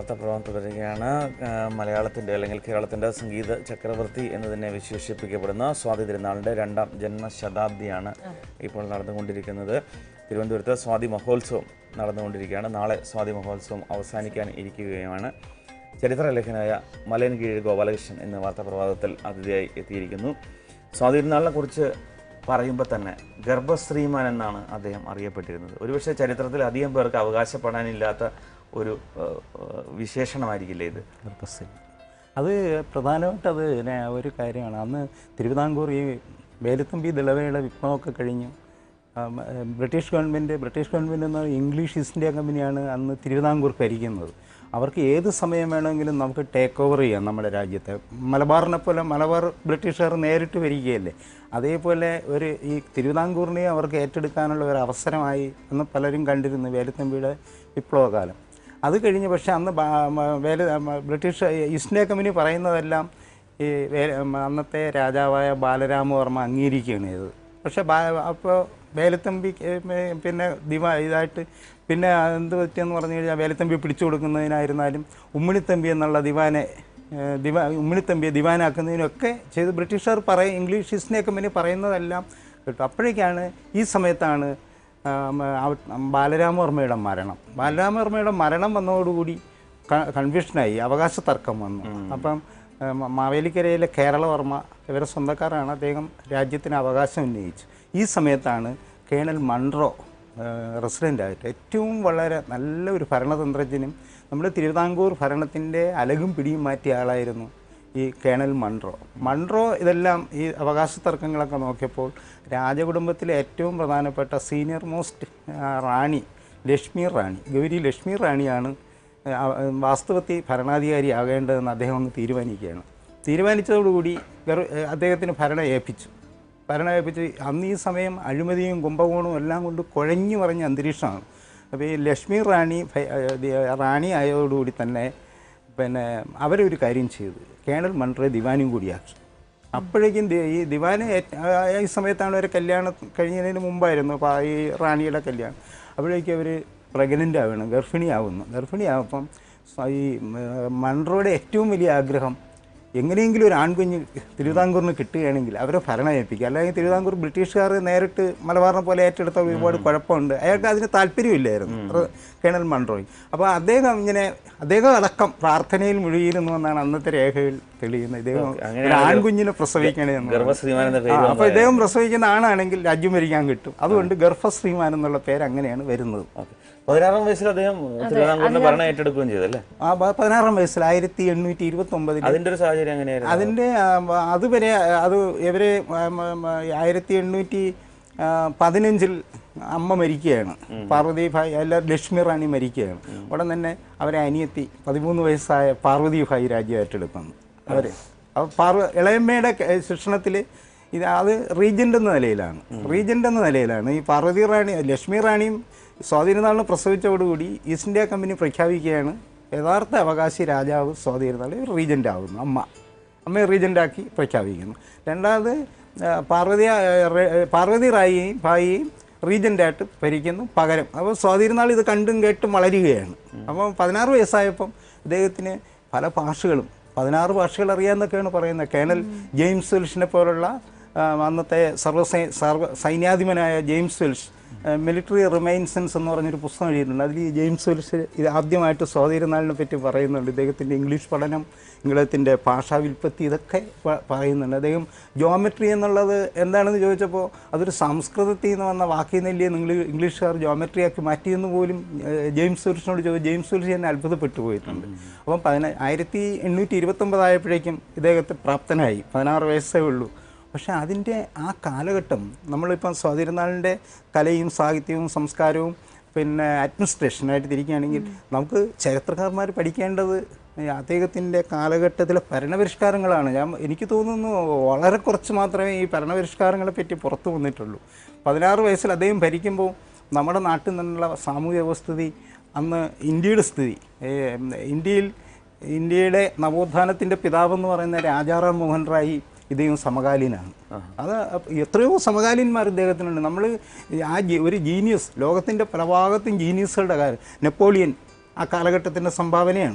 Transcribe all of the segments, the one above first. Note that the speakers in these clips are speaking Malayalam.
വാർത്താപ്രവാഹം തുടരുകയാണ് ആ, മലയാളത്തിൻ്റെ അല്ലെങ്കിൽ കേരളത്തിൻ്റെ സംഗീത ചക്രവർത്തി എന്ന് തന്നെ വിശേഷിപ്പിക്കപ്പെടുന്ന സ്വാതി തിരുനാളിൻ്റെ രണ്ടാം ജന്മശതാബ്ദിയാണ് ഇപ്പോൾ നടന്നുകൊണ്ടിരിക്കുന്നത് തിരുവനന്തപുരത്ത് സ്വാതി മഹോത്സവം നടന്നുകൊണ്ടിരിക്കുകയാണ് നാളെ സ്വാതി മഹോത്സവം അവസാനിക്കാൻ ഇരിക്കുകയുമാണ് ചരിത്രലേഖനായ മലയൻകീഴ് ഗോപാലകൃഷ്ണൻ എന്ന വാർത്താപ്രവാദത്തിൽ അതിഥിയായി എത്തിയിരിക്കുന്നു സ്വാതി തിരുനാളിനെ കുറിച്ച് പറയുമ്പോൾ തന്നെ ഗർഭശ്രീമാൻ എന്നാണ് അദ്ദേഹം അറിയപ്പെട്ടിരുന്നത് ഒരുപക്ഷെ ചരിത്രത്തിൽ അധികം പേർക്ക് അവകാശപ്പെടാനില്ലാത്ത ഒരു ഏഹ്, ഏഹ്, വിശേഷണമായിരിക്കില്ലേ ഇത് ഗർഭസ്ഥിതി അത് പ്രധാനമായിട്ട് അത് നെ- ഒരു കാര്യമാണ് അന്ന് തിരുവിതാംകൂർ ഈ വേലുത്തമ്പി ദളവയുടെ വിപ്ലവമൊക്കെ കഴിഞ്ഞു ആം, ഏ, ബ്രിട്ടീഷ് ഗവൺമെൻറ് ബ്രിട്ടീഷ് ഗവൺമെൻറ് എന്ന ഇംഗ്ലീഷ് ഈസ്റ്റ് ഇന്ത്യ കമ്പനിയാണ് അന്ന് തിരുവിതാംകൂർ ഭരിക്കുന്നത് അവർക്ക് ഏത് സമയം വേണമെങ്കിലും നമുക്ക് ടേക്ക് ഓവർ ചെയ്യാം നമ്മുടെ രാജ്യത്തെ മലബാറിനെ പോലെ മലബാർ ബ്രിട്ടീഷുകാർ നേരിട്ട് ഭരിക്കുകയല്ലേ അതേപോലെ ഒരു ഈ തിരുവിതാംകൂറിനെ അവർക്ക് ഏറ്റെടുക്കാനുള്ള ഒരു അവസരമായി എന്ന് പലരും കണ്ടിരുന്നു വേലുത്തമ്പിയുടെ വിപ്ലവകാലം അത് കഴിഞ്ഞ് പക്ഷേ അന്ന് ബാ- മ- വേല മ- ബ്രിട്ടീഷ് ഈസ്റ്റ് ഇന്ത്യ കമ്പനി പറയുന്നതെല്ലാം ഈ വേ- മ- അന്നത്തെ രാജാവായ ബാലരാമവർമ്മ അംഗീകരിക്കുകയാണ് ചെയ്തത് പക്ഷേ ബാ അപ്പോൾ വേലത്തമ്പി പിന്നെ ദിവ ഇതായിട്ട് പിന്നെ എന്ത് പറ്റിയെന്ന് പറഞ്ഞു കഴിഞ്ഞാൽ വേലത്തമ്പി പിടിച്ചു കൊടുക്കുന്നതിനായിരുന്നാലും ഉമ്മിണിത്തമ്പി എന്നുള്ള ദിവാനെ ഏഹ്, ദിവാ ഉമ്മിണിത്തമ്പിയെ ദിവാനാക്കുന്നതിനൊക്കെ ചെയ്ത് ബ്രിട്ടീഷുകാർ പറയും ഇംഗ്ലീഷ് ഈസ്റ്റ് ഇന്ത്യ കമ്പനി പറയുന്നതെല്ലാം കിട്ടും അപ്പോഴേക്കാണ് ഈ സമയത്താണ് ആം, അവ- ബാലരാമവർമ്മയുടെ മരണം ബാലരാമവർമ്മയുടെ മരണം വന്നതോടുകൂടി ക- കൺഫ്യൂഷനായി അവകാശ തർക്കം വന്നു അപ്പം ആ, മ- മാവേലിക്കരയിലെ കേരളവർമ്മ ഇവരെ സ്വന്തക്കാരാണ് അദ്ദേഹം രാജ്യത്തിന് അവകാശം ഉന്നയിച്ചു ഈ സമയത്താണ് കേണൽ മൺട്രോ റെസിഡൻ്റായിട്ട് ഏറ്റവും വളരെ നല്ല ഒരു ഭരണതന്ത്രജ്ഞനും നമ്മുടെ തിരുവിതാംകൂർ ഭരണത്തിൻ്റെ അലകും പിടിയും മാറ്റിയ ആളായിരുന്നു ഈ കേണൽ മൺട്രോ മൺട്രോ ഇതെല്ലാം ഈ അവകാശ തർക്കങ്ങളൊക്കെ നോക്കിയപ്പോൾ രാജകുടുംബത്തിലെ ഏറ്റവും പ്രധാനപ്പെട്ട സീനിയർ മോസ്റ്റ് റാണി ലക്ഷ്മി റാണി ഗൗരി ലക്ഷ്മി റാണിയാണ് ആ, വാസ്തവത്തിൽ ഭരണാധികാരി ആകേണ്ടതെന്ന് അദ്ദേഹം ഒന്ന് തീരുമാനിക്കുകയാണ് തീരുമാനിച്ചതോടുകൂടി ഗർ- അദ്ദേഹത്തിന് ഭരണം ഏൽപ്പിച്ചു ഭരണം ഏൽപ്പിച്ച് അന്ന് ഈ സമയം അഴിമതിയും കുംഭകോണവും എല്ലാം കൊണ്ട് കുഴഞ്ഞു പറഞ്ഞ അന്തരീക്ഷമാണ് അപ്പോൾ ഈ ലക്ഷ്മി റാണി ഭ- ദി- റാണി ആയതോടുകൂടി തന്നെ പിന്നെ അവരൊരു കാര്യം ചെയ്തു കേണൽ മൺട്രേ ദിവാനും കൂടിയാക്കി അപ്പോഴേക്കും ദി- ഈ ദിവാന് ഏറ്റ- ആ, ഈ സമയത്താണ് ഒരു കല്യാണം കഴിഞ്ഞതിന് മുമ്പായിരുന്നു അപ്പോൾ ഈ റാണിയുടെ കല്യാണം അപ്പോഴേക്കും അവർ പ്രഗ്നൻ്റ് ആവണം ഗർഭിണിയാവുന്നു ഗർഭിണിയാവുമ്പം സ- ഈ മ- മൺട്രോയുടെ ഏറ്റവും വലിയ ആഗ്രഹം എങ്ങനെയെങ്കിലും ഒരു ആൺകുഞ്ഞ് തിരുവിതാംകൂറിന് കിട്ടുകയാണെങ്കിൽ അവരെ ഭരണം ഏൽപ്പിക്കുക അല്ലെങ്കിൽ തിരുവിതാംകൂർ ബ്രിട്ടീഷുകാർ നേരിട്ട് മലബാറിനെ പോലെ ഏറ്റെടുത്ത ഒരുപാട് കുഴപ്പമുണ്ട് അയാൾക്ക് അതിന് താല്പര്യമില്ലായിരുന്നു റ- കേണൽ മൺട്രോയ് അപ്പോൾ അദ്ദേഹം ഇങ്ങനെ അദ്ദേഹം അടക്കം പ്രാർത്ഥനയിൽ മുഴുകിയിരുന്നു എന്നാണ് അന്നത്തെ രേഖയിൽ തെളിയുന്നത് ഇദ്ദേഹം ഒരു ആൺകുഞ്ഞിനെ പ്രസവിക്കണേ എന്ന് ഗർഭശ്രീമാൻ എന്ന ആ, പേര് അപ്പോൾ ഇദ്ദേഹം പ്രസവിക്കുന്ന ആണാണെങ്കിൽ രാജ്യം ഭരിക്കാൻ കിട്ടും അതുകൊണ്ട് ഗർഭശ്രീമാൻ എന്നുള്ള പേര് അങ്ങനെയാണ് വരുന്നത് ഓക്കെ പതിനാറാം വയസ്സിൽ അദ്ദേഹം തിരുവിതാംകൂറിന്റെ ഭരണം ഏറ്റെടുക്കുകയും ചെയ്തല്ലേ ആ പ- പതിനാറാം വയസ്സിൽ ആയിരത്തി എണ്ണൂറ്റി ഇരുപത്തി ഒമ്പതിൽ അതിന്റെ ഒരു സാഹചര്യം എങ്ങനെയായിരുന്നു അതിൻ്റെ ആ, മ- അതുവരെ അത് ഇവര് ആയിരത്തി എണ്ണൂറ്റി ആ, പതിനഞ്ചിൽ അമ്മ മരിക്കുകയാണ് പാർവതി ഭായ് അല്ല ലക്ഷ്മി റാണി മരിക്കുകയാണ് ഉടൻ തന്നെ അവരെ അനിയത്തി പതിമൂന്ന് വയസ്സായ പാർവതി ഭായ് രാജ്യം ഏറ്റെടുക്കുന്നു അവർ അപ്പോൾ പാർവ ഇളയമ്മയുടെ ശിക്ഷണത്തിൽ ഇത് അത് റീജൻ്റ് എന്ന നിലയിലാണ് റീജൻ്റ് എന്ന നിലയിലാണ് ഈ പാർവതി റാണി ലക്ഷ്മി റാണിയും സ്വാധീനനാളിന് പ്രസവിച്ചതോടുകൂടി ഈസ്റ്റ് ഇന്ത്യ കമ്പനി പ്രഖ്യാപിക്കുകയാണ് യഥാർത്ഥ അവകാശി രാജാവ് സ്വാധീനനാൾ റീജൻ്റ് ആകുന്നു അമ്മ അമ്മയെ റീജൻ്റാക്കി പ്രഖ്യാപിക്കുന്നു രണ്ടാമത് ആ, പാർവതി ആ, റേ- പാർവതി റായിയെയും ഭായിയെയും റീജൻ്റായിട്ട് ഭരിക്കുന്നു പകരം അപ്പോൾ സ്വാധീനനാൾ ഇത് കണ്ടും കേട്ടും വളരുകയാണ് അപ്പം പതിനാറ് വയസ്സായപ്പം ഇദ്ദേഹത്തിന് പല ഭാഷകളും പതിനാറ് ഭാഷകൾ അറിയാമെന്നൊക്കെയാണ് പറയുന്നത് കേണൽ ജെയിംസ് വെൽഷിനെ പോലുള്ള ആ, അന്നത്തെ സർവ്വസൈ സർവ സൈന്യാധിപനായ ജെയിംസ് വെൽഷ് മിലിറ്ററി റിമൈൻസൻസ് എന്ന് പറഞ്ഞൊരു പുസ്തകം എഴുതിയിട്ടുണ്ട് അതിൽ ഈ ജെയിംസ് വെൽസ് ഇത് ആദ്യമായിട്ട് സ്വാതീരനാളിനെ പറ്റി പറയുന്നുണ്ട് ഇദ്ദേഹത്തിൻ്റെ ഇംഗ്ലീഷ് പഠനം ഇംഗ്ലത്തിൻ്റെ ഭാഷാ വിൽപ്പത്തി ഇതൊക്കെ പ- പറയുന്നുണ്ട് അദ്ദേഹം ജോമെട്രി എന്നുള്ളത് എന്താണെന്ന് ചോദിച്ചപ്പോൾ അതൊരു സംസ്കൃതത്തിൽ നിന്ന് വന്ന വാക്കിൽ നിന്നല്ലേ നിങ്ങൾ ഇംഗ്ലീഷുകാർ ജോമെട്രിയാക്കി മാറ്റിയെന്ന് പോലും ഏഹ്, ജെയിംസ് വെൽസിനോട് ചോദിച്ചു ജെയിംസ് വെൽസ് തന്നെ അത്ഭുതപ്പെട്ടു പോയിട്ടുണ്ട് അപ്പം പതിന ആയിരത്തി എണ്ണൂറ്റി ഇരുപത്തൊമ്പതായപ്പോഴേക്കും ഇദ്ദേഹത്തെ പ്രാപ്തനായി പതിനാറ് വയസ്സേ ഉള്ളൂ പക്ഷേ അതിൻ്റെ ആ കാലഘട്ടം നമ്മളിപ്പം സ്വാതിരുന്നാളിൻ്റെ കലയും സാഹിത്യവും സംസ്കാരവും പിന്നെ അഡ്മിനിസ്ട്രേഷനായിട്ട് തിരിക്കുകയാണെങ്കിൽ നമുക്ക് ചരിത്രകാരന്മാർ പഠിക്കേണ്ടത് ഈ അദ്ദേഹത്തിൻ്റെ കാലഘട്ടത്തിലെ ഭരണപരിഷ്കാരങ്ങളാണ് ഞാൻ എനിക്ക് തോന്നുന്നു വളരെ കുറച്ച് മാത്രമേ ഈ ഭരണപരിഷ്കാരങ്ങളെ പറ്റി പുറത്തു വന്നിട്ടുള്ളൂ പതിനാറ് വയസ്സിൽ അദ്ദേഹം ഭരിക്കുമ്പോൾ നമ്മുടെ നാട്ടിൽ നിന്നുള്ള സാമൂഹ്യ വ്യവസ്ഥിതി അന്ന് ഇന്ത്യയുടെ സ്ഥിതി ഏ, ഇന്ത്യയിൽ ഇന്ത്യയുടെ നവോത്ഥാനത്തിൻ്റെ പിതാവെന്ന് പറയുന്ന രാജാറാം മോഹൻ റായി ഇദ്ദേഹം സമകാലീനാണ് അത് അപ്പ- എത്രയോ സമകാലീന്മാർ ഇദ്ദേഹത്തിനുണ്ട് നമ്മൾ ആ ജി- ഒരു ജീനിയസ് ലോകത്തിൻ്റെ പല ഭാഗത്തും ജീനിയസുകളുടെ കാര്യം നെപ്പോളിയൻ ആ കാലഘട്ടത്തിൻ്റെ സംഭാവനയാണ്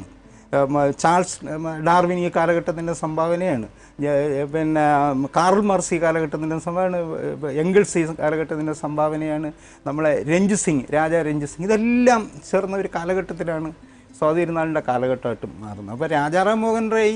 ഉം, ചാൾസ് ഉം, ഡാർവിൻ ഈ കാലഘട്ടത്തിൻ്റെ സംഭാവനയാണ് ഏ, പിന്നെ ഉം, കാർൽ മാർസ് ഈ കാലഘട്ടത്തിൻ്റെ സംഭാവന എങ്കിൾസ് ഈ കാലഘട്ടത്തിൻ്റെ സംഭാവനയാണ് നമ്മളെ രഞ്ജു സിംഗ് രാജാ രഞ്ജു സിംഗ് ഇതെല്ലാം ചേർന്ന ഒരു കാലഘട്ടത്തിലാണ് സ്വാതിരുന്നാളിൻ്റെ കാലഘട്ടമായിട്ട് മാറുന്നത് അപ്പോൾ രാജാറാം മോഹൻ റോയ്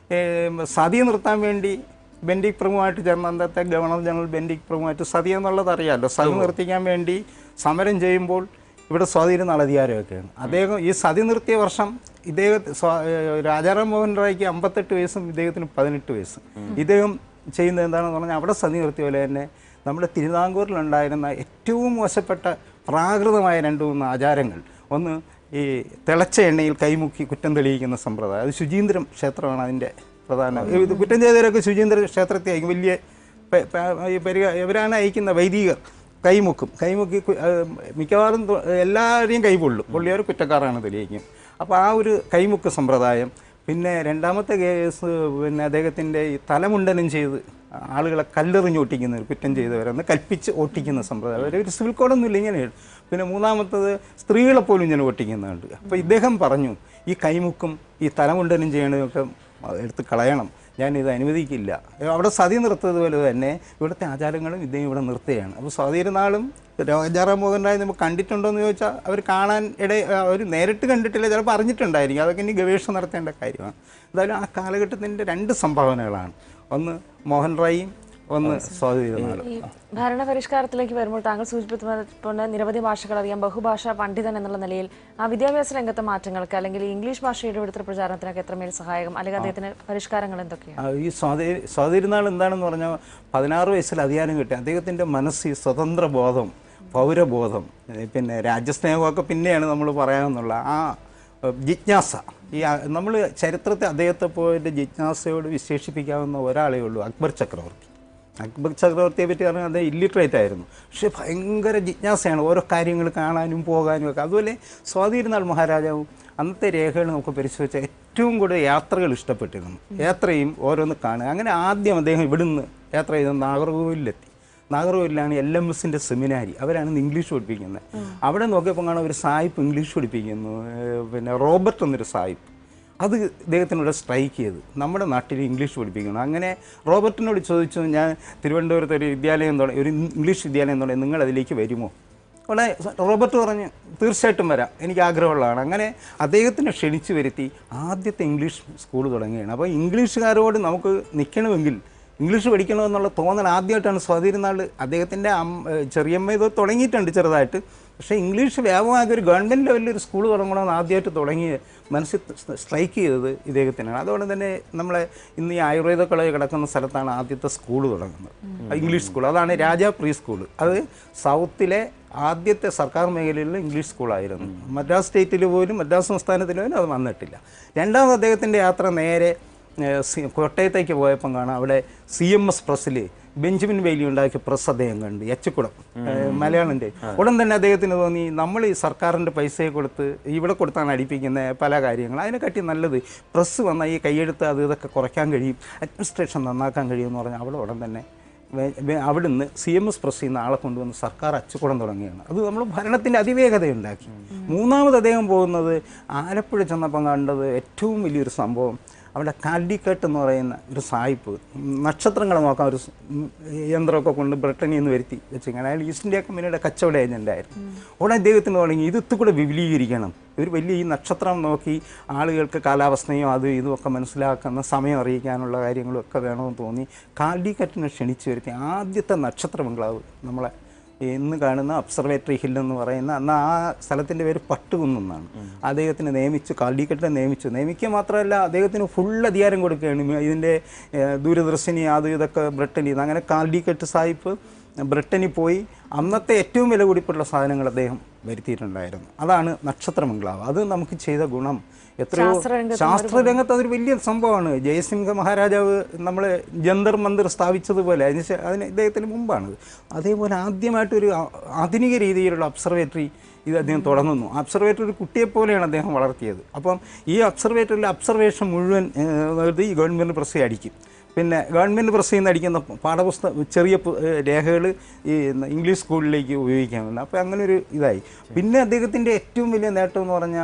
ഏ, സതി നിർത്താൻ വേണ്ടി ബെൻഡിക് പ്രഭുമായിട്ട് ചേർന്ന അന്നത്തെ ഗവർണർ ജനറൽ ബെൻഡിക് പ്രഭുമായിട്ട് സതി എന്നുള്ളത് അറിയാമല്ലോ സതി നിർത്തിക്കാൻ വേണ്ടി സമരം ചെയ്യുമ്പോൾ ഇവിടെ സ്വാധീനം അധികാരമൊക്കെയാണ് അദ്ദേഹം ഈ സതി നിർത്തിയ വർഷം ഇദ്ദേഹം സ്വാ- ഏഹ് രാജാറാം മോഹൻ റോയ്ക്ക് അമ്പത്തെട്ട് വയസ്സും ഇദ്ദേഹത്തിന് പതിനെട്ട് വയസ്സും ഇദ്ദേഹം ചെയ്യുന്നത് എന്താണെന്ന് പറഞ്ഞാൽ അവിടെ സതി നിർത്തിയ പോലെ തന്നെ നമ്മുടെ തിരുവിതാംകൂറിലുണ്ടായിരുന്ന ഏറ്റവും മോശപ്പെട്ട പ്രാകൃതമായ രണ്ട് മൂന്ന് ആചാരങ്ങൾ ഒന്ന് ഈ തിളച്ച എണ്ണയിൽ കൈമുക്കി കുറ്റം തെളിയിക്കുന്ന സമ്പ്രദായം അത് ശുചീന്ദ്രം ക്ഷേത്രമാണ് അതിൻ്റെ പ്രധാന ഇത് കുറ്റം ചെയ്തവരൊക്കെ ശുചീന്ദ്ര ക്ഷേത്രത്തെ അയക്കും വലിയ പ- പ- ഈ പരിക ഇവരാണ് അയക്കുന്ന വൈദികർ കൈമുക്കും കൈമുക്കി കു- ആ, മിക്കവാറും തൊ- എല്ലാവരെയും കൈ പൊള്ളും പൊള്ളിയവർ കുറ്റക്കാരാണ് തെളിയിക്കും അപ്പോൾ ആ ഒരു കൈമുക്ക് സമ്പ്രദായം പിന്നെ രണ്ടാമത്തെ കേസ് പിന്നെ അദ്ദേഹത്തിൻ്റെ ഈ തലമുണ്ടനം ചെയ്ത് ആളുകളെ കല്ലെറിഞ്ഞ് ഒട്ടിക്കുന്ന ഒരു കുറ്റം ചെയ്തവരെന്ന് കൽപ്പിച്ച് ഒട്ടിക്കുന്ന സമ്പ്രദായം ഒരു ഒരു സിവിൽ കോഡൊന്നുമില്ല ഇങ്ങനെയാണ് പിന്നെ മൂന്നാമത്തത് സ്ത്രീകളെ പോലും ഇങ്ങനെ ഒട്ടിക്കുന്നുണ്ട് അപ്പോൾ ഇദ്ദേഹം പറഞ്ഞു ഈ കൈമുക്കും ഈ തലമുണ്ടനം ചെയ്യണതൊക്കെ എടുത്ത് കളയണം ഞാനിത് അനുവദിക്കില്ല അവിടെ സതി നിർത്തതുപോലെ തന്നെ ഇവിടുത്തെ ആചാരങ്ങളും ഇദ്ദേഹം ഇവിടെ നിർത്തുകയാണ് അപ്പോൾ സ്വാതിരുന്നാളും രാജാറാം മോഹൻ റായ് നമുക്ക് കണ്ടിട്ടുണ്ടോ എന്ന് ചോദിച്ചാൽ അവർ കാണാൻ ഇട അവർ നേരിട്ട് കണ്ടിട്ടില്ല ചിലപ്പോൾ അറിഞ്ഞിട്ടുണ്ടായിരിക്കും അതൊക്കെ ഇനി ഗവേഷണം നടത്തേണ്ട കാര്യമാണ് എന്തായാലും ആ കാലഘട്ടത്തിൻ്റെ രണ്ട് സംഭാവനകളാണ് ഒന്ന് മോഹൻ റായിയും ഒന്ന് സ്വാതിരുന്നാളും ഈ ഭരണപരിഷ്കാരത്തിലേക്ക് വരുമ്പോൾ താങ്കൾ സൂചിപ്പിച്ചതുപോലെ നിരവധി ഭാഷകൾ അറിയാം ബഹുഭാഷാ പണ്ഡിതൻ എന്നുള്ള നിലയിൽ ആ വിദ്യാഭ്യാസ രംഗത്തെ മാറ്റങ്ങൾക്ക് അല്ലെങ്കിൽ ഈ ഇംഗ്ലീഷ് ഭാഷയുടെ ഇവിടുത്തെ പ്രചാരണത്തിനൊക്കെ എത്രമേൽ സഹായകം അല്ലെങ്കിൽ അദ്ദേഹത്തിന് പരിഷ്കാരങ്ങൾ എന്തൊക്കെയാണ് ആ, ഈ സ്വാതി സ്വാതിരുന്നാൾ എന്താണെന്ന് പറഞ്ഞാൽ പതിനാറ് വയസ്സിൽ അധികാരം കിട്ടി അദ്ദേഹത്തിൻ്റെ മനസ്സ് ഈ സ്വതന്ത്ര ബോധം പൗരബോധം ഏ, പിന്നെ രാജ്യസ്നേഹമൊക്കെ പിന്നെയാണ് നമ്മൾ പറയാമെന്നുള്ള ആ ഏ, ജിജ്ഞാസ ഈ നമ്മൾ ചരിത്രത്തെ അദ്ദേഹത്തെ പോയിട്ട് ജിജ്ഞാസയോട് വിശേഷിപ്പിക്കാവുന്ന ഒരാളേ ഉള്ളൂ അക്ബർ ചക്രവർത്തി അക്ബർ ചക്രവർത്തിയെ പറ്റി പറഞ്ഞാൽ അദ്ദേഹം ഇല്ലിറ്ററേറ്റ് ആയിരുന്നു പക്ഷേ ഭയങ്കര ജിജ്ഞാസയാണ് ഓരോ കാര്യങ്ങൾ കാണാനും പോകാനും ഒക്കെ അതുപോലെ സ്വാതിരുന്നാൾ മഹാരാജാവും അന്നത്തെ രേഖകൾ നമുക്ക് പരിശോധിച്ചാൽ ഏറ്റവും കൂടുതൽ യാത്രകൾ ഇഷ്ടപ്പെട്ടിരുന്നു യാത്രയും ഓരോന്ന് കാണുക അങ്ങനെ ആദ്യം അദ്ദേഹം ഇവിടുന്ന് യാത്ര ചെയ്ത് നാഗർകോവിലെത്തി നാഗർകോവിലാണ് എൽ എം എസിൻ്റെ സെമിനാരി അവരാണ് ഇന്ന് ഇംഗ്ലീഷ് പഠിപ്പിക്കുന്നത് അവിടെ നോക്കിയപ്പോൾ കാണാം ഒരു സായിപ്പ് ഇംഗ്ലീഷ് പഠിപ്പിക്കുന്നു ഏഹ് പിന്നെ റോബർട്ട് എന്നൊരു സായിപ്പ് അത് ഇദ്ദേഹത്തിനോട് സ്ട്രൈക്ക് ചെയ്തു നമ്മുടെ നാട്ടിൽ ഇംഗ്ലീഷ് പഠിപ്പിക്കണം അങ്ങനെ റോബർട്ടിനോട് ചോദിച്ചു ഞാൻ തിരുവനന്തപുരത്ത് ഒരു വിദ്യാലയം തുടങ്ങി ഒരു ഇംഗ്ലീഷ് വിദ്യാലയം തുടങ്ങി നിങ്ങൾ അതിലേക്ക് വരുമോ ഉടനെ റോബർട്ട് പറഞ്ഞു തീർച്ചയായിട്ടും വരാം എനിക്ക് ആഗ്രഹമുള്ളതാണ് അങ്ങനെ അദ്ദേഹത്തിനെ ക്ഷണിച്ചു വരുത്തി ആദ്യത്തെ ഇംഗ്ലീഷ് സ്കൂൾ തുടങ്ങുകയാണ് അപ്പോൾ ഇംഗ്ലീഷുകാരോട് നമുക്ക് നിൽക്കണമെങ്കിൽ ഇംഗ്ലീഷ് പഠിക്കണമെന്നുള്ള തോന്നൽ ആദ്യമായിട്ടാണ് സ്വാതിരുന്നാൾ അദ്ദേഹത്തിൻ്റെ അമ്മ ചെറിയമ്മ ഇത് തുടങ്ങിയിട്ടുണ്ട് ചെറുതായിട്ട് പക്ഷേ ഇംഗ്ലീഷ് വ്യാപകമായ ഒരു ഗവൺമെൻറ് ലെവലിൽ ഒരു സ്കൂൾ തുടങ്ങണമെന്ന് ആദ്യമായിട്ട് തുടങ്ങി മനസ്സിൽ സ്ട്രൈക്ക് ചെയ്തത് ഇദ്ദേഹത്തിനാണ് അതുകൊണ്ട് തന്നെ നമ്മളെ ഇന്ന് ഈ ആയുർവേദ കോളേജ് കിടക്കുന്ന സ്ഥലത്താണ് ആദ്യത്തെ സ്കൂൾ തുടങ്ങുന്നത് ഇംഗ്ലീഷ് സ്കൂൾ അതാണ് രാജാ പ്രീ സ്കൂൾ അത് സൗത്തിലെ ആദ്യത്തെ സർക്കാർ മേഖലയിലുള്ള ഇംഗ്ലീഷ് സ്കൂളായിരുന്നു മദ്രാസ് സ്റ്റേറ്റിൽ പോലും മദ്രാസ് സംസ്ഥാനത്തിൽ പോലും അത് വന്നിട്ടില്ല രണ്ടാമത് അദ്ദേഹത്തിൻ്റെ യാത്ര നേരെ ഏഹ്, സി- കോട്ടയത്തേക്ക് പോയപ്പം കാണാം അവിടെ സി എം എസ് പ്രസ്സിൽ ബെഞ്ചമിൻ വേലി ഉണ്ടാക്കിയ പ്രസ് അദ്ദേഹം കണ്ട് എച്ചക്കുളം ഏഹ്, മലയാളൻ്റെ ഉടൻ തന്നെ അദ്ദേഹത്തിന് തോന്നി നമ്മൾ ഈ സർക്കാരിൻ്റെ പൈസയെ കൊടുത്ത് ഇവിടെ കൊടുത്താണ് അടിപ്പിക്കുന്ന പല കാര്യങ്ങൾ അതിനെക്കാട്ടി നല്ലത് പ്രസ് വന്നാൽ ഈ കൈയെടുത്ത് അത് ഇതൊക്കെ കുറയ്ക്കാൻ കഴിയും അഡ്മിനിസ്ട്രേഷൻ നന്നാക്കാൻ കഴിയും എന്ന് പറഞ്ഞാൽ അവിടെ ഉടൻ തന്നെ വേ- വേ- അവിടുന്ന് സി എം എസ് പ്രസ്സിൽ നിന്ന് ആളെ കൊണ്ടുവന്ന് സർക്കാർ അച്ചുകൂടം തുടങ്ങിയാണ് അത് നമ്മൾ ഭരണത്തിൻ്റെ അതിവേഗത ഉണ്ടാക്കി മൂന്നാമത് അദ്ദേഹം പോകുന്നത് ആലപ്പുഴ ചെന്നപ്പം കണ്ടത് ഏറ്റവും വലിയൊരു സംഭവം അവിടെ കാലിക്കട്ട് എന്ന് പറയുന്ന ഒരു സായിപ്പ് നക്ഷത്രങ്ങളെ നോക്കാൻ ഒരു സ്- ഉം യന്ത്രമൊക്കെ കൊണ്ട് ബ്രിട്ടനിൽ നിന്ന് വരുത്തി വെച്ചിങ്ങനെ അയാൾ ഈസ്റ്റ് ഇന്ത്യ കമ്പനിയുടെ കച്ചവട ഏജൻ്റായിരുന്നു ഉടനെ അദ്ദേഹത്തിന് തുടങ്ങി ഇത് ഇത്തുകൂടെ വിപുലീകരിക്കണം ഒരു വലിയ ഈ നക്ഷത്രം നോക്കി ആളുകൾക്ക് കാലാവസ്ഥയും അതും ഇതും ഒക്കെ മനസ്സിലാക്കുന്ന സമയം അറിയിക്കാനുള്ള കാര്യങ്ങളും ഒക്കെ വേണമെന്ന് തോന്നി കാലിക്കറ്റിനെ ക്ഷണിച്ചു വരുത്തി ആദ്യത്തെ നക്ഷത്ര ബംഗ്ലാവ് നമ്മളെ ഇന്ന് കാണുന്ന ഒബ്സർവേറ്ററി ഹിൽ എന്ന് പറയുന്ന അന്ന് ആ സ്ഥലത്തിൻ്റെ പേര് പട്ടുകുന്നെന്നാണ് അദ്ദേഹത്തിന് നിയമിച്ചു കാലിക്കറ്റിനെ നിയമിച്ചു നിയമിക്കുക മാത്രമല്ല അദ്ദേഹത്തിന് ഫുൾ അധികാരം കൊടുക്കുകയാണ് ഇതിൻ്റെ ഏഹ്, ദൂരദർശിനി അത് ഇതൊക്കെ ബ്രിട്ടനിൽ നിന്ന് അങ്ങനെ കാലിക്കറ്റ് സാഹിബ് ബ്രിട്ടനിൽ പോയി അന്നത്തെ ഏറ്റവും വില കൂടിയിട്ടുള്ള സാധനങ്ങൾ അദ്ദേഹം വരുത്തിയിട്ടുണ്ടായിരുന്നു അതാണ് നക്ഷത്രമംഗളാവ് അത് നമുക്ക് ചെയ്ത ഗുണം എത്രയോ ശാസ്ത്രരംഗത്ത് ശാസ്ത്രരംഗത്ത് അതൊരു വലിയ സംഭവമാണ് ജയസിംഹ മഹാരാജാവ് നമ്മൾ ജന്തർ മന്ദിർ സ്ഥാപിച്ചതുപോലെ അതിന് ശേ- അതിന് ഇദ്ദേഹത്തിന് മുമ്പാണത് അതേപോലെ ആദ്യമായിട്ടൊരു ആ- ആധുനിക രീതിയിലുള്ള ഒബ്സർവേറ്ററി ഇത് അദ്ദേഹം തുടങ്ങുന്നു അബ്സർവേറ്ററി ഒരു കുട്ടിയെപ്പോലെയാണ് അദ്ദേഹം വളർത്തിയത് അപ്പം ഈ ഒബ്സർവേറ്ററിലെ ഒബ്സർവേഷൻ മുഴുവൻ ഏഹ്, ഈ ഗവൺമെൻറ് പ്രസ് അടിക്കും പിന്നെ ഗവൺമെൻറ് പ്രസ് ചെയ്യുന്ന അടിക്കുന്ന പാഠപുസ്തകം ചെറിയ രേഖകൾ ഈ ഇംഗ്ലീഷ് സ്കൂളിലേക്ക് ഉപയോഗിക്കാനുണ്ട് അപ്പോൾ അങ്ങനെ ഒരു ഇതായി പിന്നെ അദ്ദേഹത്തിൻ്റെ ഏറ്റവും വലിയ നേട്ടം എന്ന് പറഞ്ഞാൽ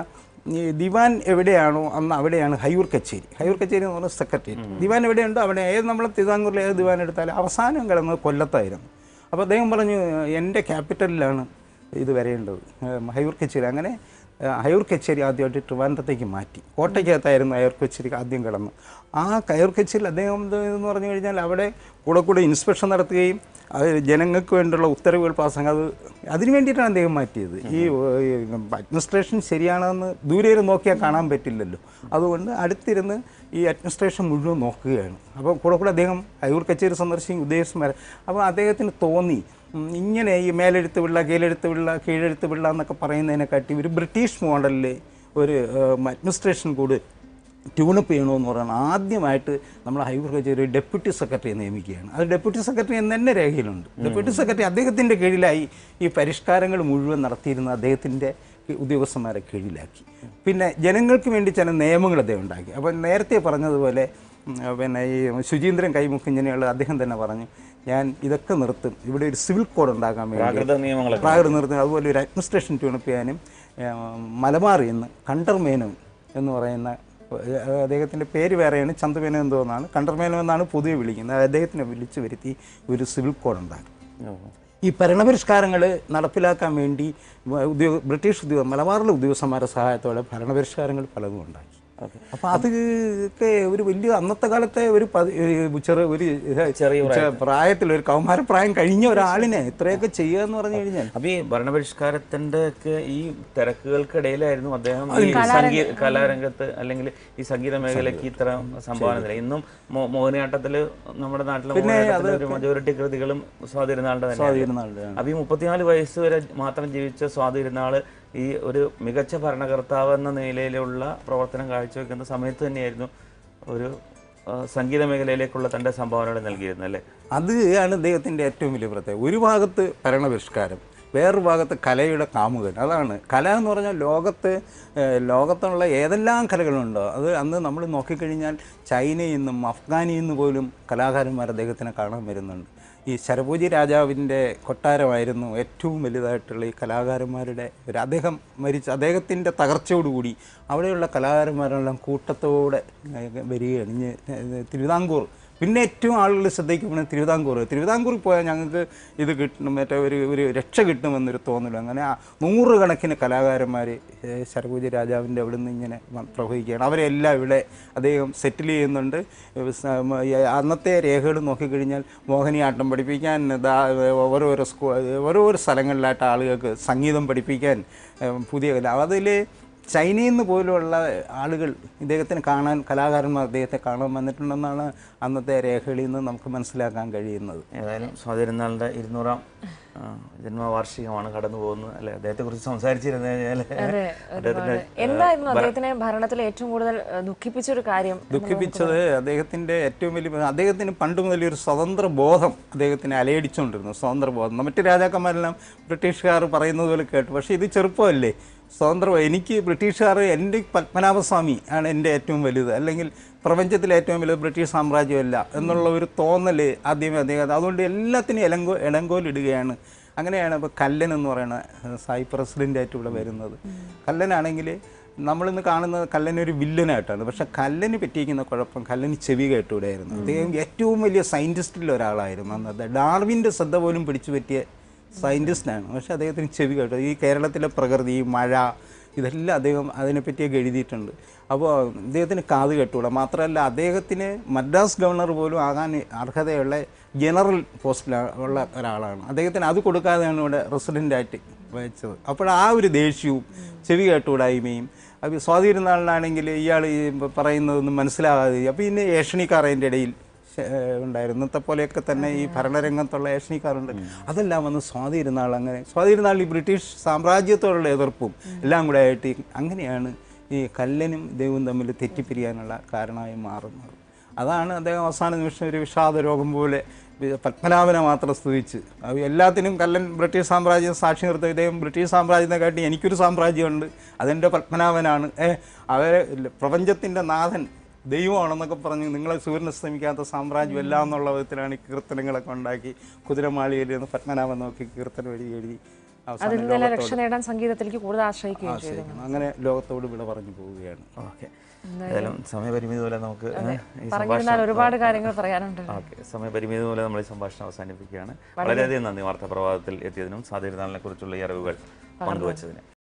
ഈ ദിവാൻ എവിടെയാണോ അന്ന് അവിടെയാണ് ഹൈയൂർ കച്ചേരി ഹൈയൂർ കച്ചേരി എന്ന് പറഞ്ഞാൽ സെക്രട്ടറി ദിവാൻ എവിടെയുണ്ടോ അവിടെ ഏത് നമ്മൾ തിരുവിതാംകൂറിൽ ഏത് ദിവാൻ എടുത്താലും അവസാനം കിടന്നത് കൊല്ലത്തായിരുന്നു അപ്പോൾ അദ്ദേഹം പറഞ്ഞു എൻ്റെ ക്യാപിറ്റലിലാണ് ഇത് വരേണ്ടത് ഏഹ് ഹൈയൂർ കച്ചേരി അങ്ങനെ ഏഹ് ഹൈയൂർ കച്ചേരി ആദ്യമായിട്ട് ട്രിവാൻഡ്രത്തേക്ക് മാറ്റി കോട്ടയ്ക്കകത്തായിരുന്നു ഹൈയൂർ കച്ചേരി ആദ്യം കിടന്നു ആ ഹൈയൂർ കച്ചേരിയിൽ അദ്ദേഹം ഇത് എന്ന് പറഞ്ഞു കഴിഞ്ഞാൽ അവിടെ കൂടെ കൂടെ ഇൻസ്പെക്ഷൻ നടത്തുകയും അത് ജനങ്ങൾക്ക് വേണ്ടിയുള്ള ഉത്തരവുകൾ പാസ്സാക്കി അത് അതിനു വേണ്ടിയിട്ടാണ് അദ്ദേഹം മാറ്റിയത് ഈ അഡ്മിനിസ്ട്രേഷൻ ശരിയാണെന്ന് ദൂരെ ഇരുന്ന് നോക്കിയാൽ കാണാൻ പറ്റില്ലല്ലോ അതുകൊണ്ട് അടുത്തിരുന്ന് ഈ അഡ്മിനിസ്ട്രേഷൻ മുഴുവൻ നോക്കുകയാണ് അപ്പോൾ കൂടെ കൂടെ അദ്ദേഹം അയ്യൂർ കച്ചേരി സന്ദർശിക്കും ഉദ്യോഗസ്ഥന്മാരെ അപ്പോൾ അദ്ദേഹത്തിന് തോന്നി ഉം, ഇങ്ങനെ ഈ മേലെഴുത്ത് പിള്ള കീഴെഴുത്ത് പിള്ള കീഴെഴുത്ത് പിള്ള എന്നൊക്കെ പറയുന്നതിനെക്കാട്ടി ഒരു ബ്രിട്ടീഷ് മോഡലിൽ ഒരു അഡ്മിനിസ്ട്രേഷൻ കൂടി ട്യൂണപ്പ് ചെയ്യണമെന്ന് പറയുന്നത് ആദ്യമായിട്ട് നമ്മൾ ഹൈബർ കച്ചേരി ഒരു ഡെപ്യൂട്ടി സെക്രട്ടറിയെ നിയമിക്കുകയാണ് അത് ഡെപ്യൂട്ടി സെക്രട്ടറി എന്ന് തന്നെ രേഖയിലുണ്ട് ഡെപ്യൂട്ടി സെക്രട്ടറി അദ്ദേഹത്തിൻ്റെ കീഴിലായി ഈ പരിഷ്കാരങ്ങൾ മുഴുവൻ നടത്തിയിരുന്ന അദ്ദേഹത്തിൻ്റെ ഉദ്യോഗസ്ഥന്മാരെ കീഴിലാക്കി പിന്നെ ജനങ്ങൾക്ക് വേണ്ടി ചില നിയമങ്ങൾ അദ്ദേഹം ഉണ്ടാക്കി അപ്പോൾ നേരത്തെ പറഞ്ഞതുപോലെ ഉം, പിന്നെ ഈ ശുചീന്ദ്രൻ കൈമുഖ് ഇങ്ങനെയുള്ള അദ്ദേഹം തന്നെ പറഞ്ഞു ഞാൻ ഇതൊക്കെ നിർത്തും ഇവിടെ ഒരു സിവിൽ കോഡ് ഉണ്ടാക്കാൻ വേണ്ടി പ്രാകൃത നിയമങ്ങളൊക്കെ പ്രാകൃത നിർത്തും അതുപോലെ ഒരു അഡ്മിനിസ്ട്രേഷൻ ട്യൂണപ്പ് ചെയ്യാനും ഏഹ്, മലബാറിൽ നിന്ന് കണ്ടർമേനോൻ എന്ന് പറയുന്ന ഏഹ്, അദ്ദേഹത്തിൻ്റെ പേര് വേറെയാണ് ചന്ദ്രമേനോൻ എന്തോ എന്നാണ് കണ്ടർമേനോൻ എന്നാണ് പൊതുവെ വിളിക്കുന്നത് അദ്ദേഹത്തിനെ വിളിച്ചു വരുത്തി ഒരു സിവിൽ കോഡ് ഉണ്ടാക്കി ഓ. ഈ ഭരണപരിഷ്കാരങ്ങൾ നടപ്പിലാക്കാൻ വേണ്ടി ഉദ്യോഗ ബ്രിട്ടീഷ് ഉദ്യോഗ മലബാറിലെ ഉദ്യോഗസ്ഥന്മാരുടെ സഹായത്തോടെ ഭരണപരിഷ്കാരങ്ങൾ പലതും ഉണ്ടാക്കി ഓക്കെ അപ്പോൾ അതൊക്കെ ഒരു വലിയ അന്നത്തെ കാലത്തെ ഒരു പതി- ഒരു ചെറു ഒരു ഇത് ചെറിയ ചെ- പ്രായത്തിൽ ഒരു കൗമാരപ്രായം കഴിഞ്ഞ ഒരാളിനെ ഇത്രയൊക്കെ ചെയ്യുക എന്ന് പറഞ്ഞു കഴിഞ്ഞാൽ അപ്പൊ ഈ ഭരണപരിഷ്കാരത്തിന്റെ ഒക്കെ ഈ തിരക്കുകൾക്കിടയിലായിരുന്നു അദ്ദേഹം ഈ സംഗീത കലാരംഗത്ത് അല്ലെങ്കിൽ ഈ സംഗീത മേഖലയ്ക്ക് ഇത്ര സംഭാവന നൽകി ഇന്നും മോ- മോഹിനിയാട്ടത്തില് നമ്മുടെ നാട്ടിലെ മോഹിനിയാട്ടത്തിലെ ഒരു മജോറിറ്റി കൃതികളും സ്വാതിരുന്നാളുടെ തന്നെ സ്വാധീനം ആളുടെയാണ്. അപ്പൊ ഈ മുപ്പത്തിനാല് വയസ്സ് വരെ മാത്രം ജീവിച്ച സ്വാതിരുന്നാള് ഈ ഒരു മികച്ച ഭരണകർത്താവ് എന്ന നിലയിലുള്ള പ്രവർത്തനം കാഴ്ചവെക്കുന്ന സമയത്ത് തന്നെയായിരുന്നു ഒരു ആ, സംഗീത മേഖലയിലേക്കുള്ള തന്റെ സംഭാവനകൾ നൽകിയിരുന്നത് അല്ലേ അത് ആണ് ഇദ്ദേഹത്തിൻ്റെ ഏറ്റവും വലിയ പ്രത്യേകത ഒരു ഭാഗത്ത് ഭരണപരിഷ്കാരം വേറൊരു ഭാഗത്ത് കലയുടെ കാമുകൻ അതാണ് കല എന്ന് പറഞ്ഞാൽ ലോകത്ത് ഏഹ്, ലോകത്തുള്ള ഏതെല്ലാം കലകളുണ്ടോ അത് അന്ന് നമ്മൾ നോക്കിക്കഴിഞ്ഞാൽ ചൈനയിൽ നിന്നും അഫ്ഗാനിൽ നിന്ന് പോലും കലാകാരന്മാർ അദ്ദേഹത്തിനെ കാണാൻ വരുന്നുണ്ട് ഈ ശരഭൂജി രാജാവിൻ്റെ കൊട്ടാരമായിരുന്നു ഏറ്റവും വലുതായിട്ടുള്ള ഈ കലാകാരന്മാരുടെ ഒരു അദ്ദേഹം മരിച്ച അദ്ദേഹത്തിൻ്റെ തകർച്ചയോടുകൂടി അവിടെയുള്ള കലാകാരന്മാരെല്ലാം കൂട്ടത്തോടെ ഏഹ്, വരികയാണ് ഇഞ്ഞ് ഏഹ്, തിരുവിതാംകൂർ പിന്നെ ഏറ്റവും ആളുകൾ ശ്രദ്ധിക്കപ്പെടുന്നത് തിരുവിതാംകൂർ തിരുവിതാംകൂറിൽ പോയാൽ ഞങ്ങൾക്ക് ഇത് കിട്ടും മറ്റേ ഒരു ഒരു രക്ഷ കിട്ടുമെന്നൊരു തോന്നൽ അങ്ങനെ ആ നൂറുകണക്കിന് കലാകാരന്മാർ ശരഭൂജി രാജാവിൻ്റെ അവിടെ നിന്ന് ഇങ്ങനെ വ- പ്രവഹിക്കുകയാണ് അവരെല്ലാം ഇവിടെ അദ്ദേഹം സെറ്റിൽ ചെയ്യുന്നുണ്ട് ഏഹ് സ- മ- ഈ അന്നത്തെ രേഖകൾ നോക്കിക്കഴിഞ്ഞാൽ മോഹിനിയാട്ടം പഠിപ്പിക്കാൻ ദാ ഓരോരോ സ്കൂ ഓരോരോ സ്ഥലങ്ങളിലായിട്ട് ആളുകൾക്ക് സംഗീതം പഠിപ്പിക്കാൻ ഏഹ് പുതിയ കല അതിൽ ചൈനയിൽ നിന്ന് പോലുള്ള ആളുകൾ ഇദ്ദേഹത്തിന് കാണാൻ കലാകാരന്മാർ അദ്ദേഹത്തെ കാണാൻ വന്നിട്ടുണ്ടെന്നാണ് അന്നത്തെ രേഖകളിൽ നിന്ന് നമുക്ക് മനസ്സിലാക്കാൻ കഴിയുന്നത് ഏതായാലും സ്വാതിരുന്നാളിന്റെ ഇരുന്നൂറാം ആ, ജന്മവാർഷികമാണ് കടന്നു പോകുന്നത് അല്ലെ അദ്ദേഹത്തെ കുറിച്ച് സംസാരിച്ചിരുന്നു കഴിഞ്ഞാൽ അതെ ഒരുപാട് എന്തായിരുന്നു അദ്ദേഹത്തിനെ ഭരണത്തിൽ ഏറ്റവും കൂടുതൽ ഏഹ്, ദുഃഖിപ്പിച്ച ഒരു കാര്യം ദുഃഖിപ്പിച്ചത് അദ്ദേഹത്തിൻ്റെ ഏറ്റവും വലിയ അദ്ദേഹത്തിന് പണ്ട് മുതൽ ഒരു സ്വതന്ത്ര ബോധം അദ്ദേഹത്തിനെ അലയടിച്ചുകൊണ്ടിരുന്നു സ്വതന്ത്ര ബോധം മറ്റ് രാജാക്കന്മാരെല്ലാം ബ്രിട്ടീഷുകാർ പറയുന്നത് പോലെ കേട്ടു പക്ഷേ ഇത് ചെറുപ്പമല്ലേ സ്വതന്ത്ര എനിക്ക് ബ്രിട്ടീഷുകാർ എൻ്റെ പത്മനാഭസ്വാമി ആണ് എൻ്റെ ഏറ്റവും വലുത് അല്ലെങ്കിൽ പ്രപഞ്ചത്തിലെ ഏറ്റവും വലുത് ബ്രിട്ടീഷ് സാമ്രാജ്യമല്ല എന്നുള്ള ഒരു തോന്നൽ ആദ്യമേ അദ്ദേഹം അതുകൊണ്ട് എല്ലാത്തിനും ഇലങ്കോ ഇടങ്കോലിടുകയാണ് അങ്ങനെയാണ് ഇപ്പോൾ കല്ലൻ എന്ന് പറയുന്ന ഏഹ്, സായി പ്രസിഡൻ്റായിട്ട് ഇവിടെ വരുന്നത് കല്ലനാണെങ്കിൽ നമ്മളിന്ന് കാണുന്നത് കല്ലൻ ഒരു വില്ലനായിട്ടാണ് പക്ഷെ കല്ലന് പറ്റിയിരിക്കുന്ന കുഴപ്പം കല്ലന് ചെവി കേട്ടുകൂടായിരുന്നു അദ്ദേഹം ഏറ്റവും വലിയ സയൻറ്റിസ്റ്റിൽ ഒരാളായിരുന്നു അന്നത്തെ ഡാർവിൻ്റെ ശ്രദ്ധ പോലും പിടിച്ചു പറ്റിയ സയൻറ്റിസ്റ്റാണ് പക്ഷെ അദ്ദേഹത്തിന് ചെവി കേട്ടു ഈ കേരളത്തിലെ പ്രകൃതി മഴ ഇതെല്ലാം അദ്ദേഹം അതിനെപ്പറ്റിയൊക്കെ എഴുതിയിട്ടുണ്ട് അപ്പോൾ അദ്ദേഹത്തിന് കാത് കേട്ടുകൂടാ മാത്രമല്ല അദ്ദേഹത്തിന് മദ്രാസ് ഗവർണർ പോലും ആകാൻ അർഹതയുള്ള ജനറൽ പോസ്റ്റിൽ ഉള്ള ഒരാളാണ് അദ്ദേഹത്തിന് അത് കൊടുക്കാതെയാണ് ഇവിടെ റെസിഡൻ്റായിട്ട് വെച്ചത് അപ്പോൾ ആ ഒരു ദേഷ്യവും ചെവി കേട്ടുകൂടായ്മയും അപ്പോൾ സ്വാധീനനാളിലാണെങ്കിൽ ഇയാൾ ഈ പറയുന്നതൊന്നും മനസ്സിലാകാതെ അപ്പോൾ പിന്നെ ഏഷണിക്കാർ അതിൻ്റെ ഇടയിൽ ശ- ഏഹ് ഉണ്ടായിരുന്നു ഇന്നത്തെ പോലെയൊക്കെ തന്നെ ഈ ഭരണരംഗത്തുള്ള ഏഷണിക്കാരുണ്ട് അതെല്ലാം വന്ന് സ്വാതിരുന്നാൾ അങ്ങനെ സ്വാതിരുന്നാൾ ഈ ബ്രിട്ടീഷ് സാമ്രാജ്യത്തോടുള്ള എതിർപ്പും എല്ലാം കൂടെ ആയിട്ട് ഈ- അങ്ങനെയാണ് ഈ കല്ലനും ദൈവവും തമ്മിൽ തെറ്റിപ്പിരിയാനുള്ള കാരണമായി മാറുന്നത് അതാണ് അദ്ദേഹം അവസാന നിമിഷം ഒരു വിഷാദ രോഗം പോലെ വി- പത്മനാഭനെ മാത്രം സ്തുതിച്ച് അത് എല്ലാത്തിനും കല്ലൻ ബ്രിട്ടീഷ് സാമ്രാജ്യം സാക്ഷി നിർത്തും ഇദ്ദേഹം ബ്രിട്ടീഷ് സാമ്രാജ്യത്തെ കാട്ടി എനിക്കൊരു സാമ്രാജ്യമുണ്ട് അതെൻ്റെ പത്മനാഭനാണ് ഏ അവരെ പ്രപഞ്ചത്തിൻ്റെ നാഥൻ ദൈവമാണെന്നൊക്കെ പറഞ്ഞ് നിങ്ങളെ സൂര്യനെ ശ്രമിക്കാത്ത സാമ്രാജ്യം എല്ലാം എന്നുള്ള വിധത്തിലാണ് ഈ കീർത്തനങ്ങളൊക്കെ ഉണ്ടാക്കി കുതിരമാളിയിൽ നിന്ന് പത്മനാഭൻ നോക്കി കീർത്തനം എഴുതി എഴുതി അവസാനം അതിൽ നിന്നെല്ലാം രക്ഷ നേടാൻ സംഗീതത്തിലേക്ക് കൂടുതൽ ആശ്രയിക്കുകയും ചെയ്തു ആശ്രയിക്കുന്നു. അങ്ങനെ ലോകത്തോട് വിട പറഞ്ഞു പോവുകയാണ് ഓക്കെ ഏതായാലും സമയപരിമിതി മൂലം നമുക്ക് ഏ, ഈ പറഞ്ഞിരുന്നാൽ ഒരുപാട് കാര്യങ്ങൾ പറയാനുണ്ട് ഓക്കെ സമയപരിമിതി മൂലം നമ്മൾ ഈ സംഭാഷണം അവസാനിപ്പിക്കുകയാണ് വളരെയധികം നന്ദി വാർത്താപ്രഭാതത്തിൽ എത്തിയതിനും സാധ്യതനാളിനെ കുറിച്ചുള്ള ഈ അറിവുകൾ പങ്കുവച്ചതിന്